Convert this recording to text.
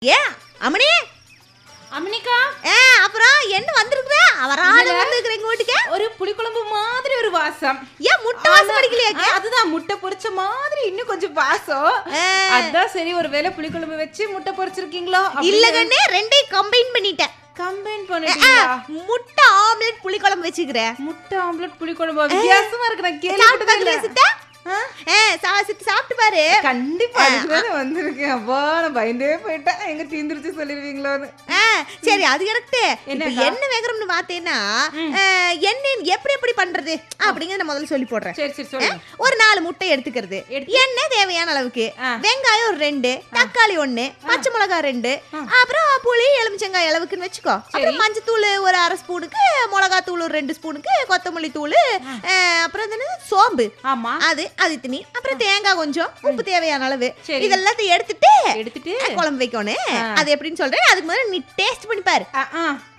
ஏ அம்மனி அம்னிகா ஏ அப்புறம் என்ன வந்திருக்குதே அவராத இல்ல. வந்திருக்கிற எங்க வீட்டுக்கு ஒரு புளிக்குழம்பு மாதிரி ஒரு வாசம் ஏன் முட்டை வாசம் அடிக்கலையா ஆ, அதுதான் முட்டை பொரிச்ச மாதிரி இன்னும் கொஞ்சம் வாசம் ஆ. அதான் சரி ஒரு வேளை புளிக்குழம்பு வச்சு முட்டை பொரிச்சிருக்கீங்களோ இல்ல கண்ணே ரெண்டையும் கம்பைன் பண்ணிட்டேன் கம்பைன் ஆ, பண்ணிட்டீங்களா முட்டை ஆம்லெட் புளிக்குழம்பு வச்சுக்கிறேன் முட்டை ஆம்லெட் புளிக்குழம்பு வித்தியாசமா இருக்கு நான் சாப்பிட்டு கேள்விப்பட்டதே இல்ல பாக்குறியா சித்தா ஏ சா சித்து சாப்பிட்டு பாரு கண்டிப்பா அதுக்குதானே வந்திருக்கேன் அப்பா நான் பயந்தே போயிட்டேன் எங்க தீந்துருச்சு சொல்லிருவீங்களோன்னு ஆ, சரி அது கரெக்ட் இப்ப என்னக்கா? என்ன வேகறம்னு பார்த்தேன்னா என்ன எப்படி எப்படி பண்றது அப்படிங்கறத முதல்ல சொல்லி போடுறேன் சரி சரி சொல்லுங்க ஒரு நாலு முட்டை எடுத்துக்கிறது எடுத்து- எண்ணெய் தேவையான அளவுக்கு ஆ. வெங்காயம் ஒரு ரெண்டு தக்காளி ஒண்ணு பச்சை மிளகாய் ரெண்டு அப்புறம் புளி எலுமிச்சங்காய் அளவுக்குன்னு வச்சுக்கோ அப்புறம் மஞ்சத்தூள் ஒரு அரை ஸ்பூனுக்கு மிளகாய் தூள் ஒரு ரெண்டு ஸ்பூனுக்கு கொத்தமல்லி தூள் அப்புறம் அது என்னது? சோம்பு ஆமா அது அது திணி அப்புறம் தேங்காய் கொஞ்சம் உப்பு தேவையான அளவு சரி. இதெல்லாத்தையும் எடுத்துட்டு எடுத்துட்டு குழம்பு வைக்கணும் அது எப்படின்னு சொல்றேன் அதுக்கு முதல்ல நீ டேஸ்ட் பண்ணி பாரு ஆ, ஆ.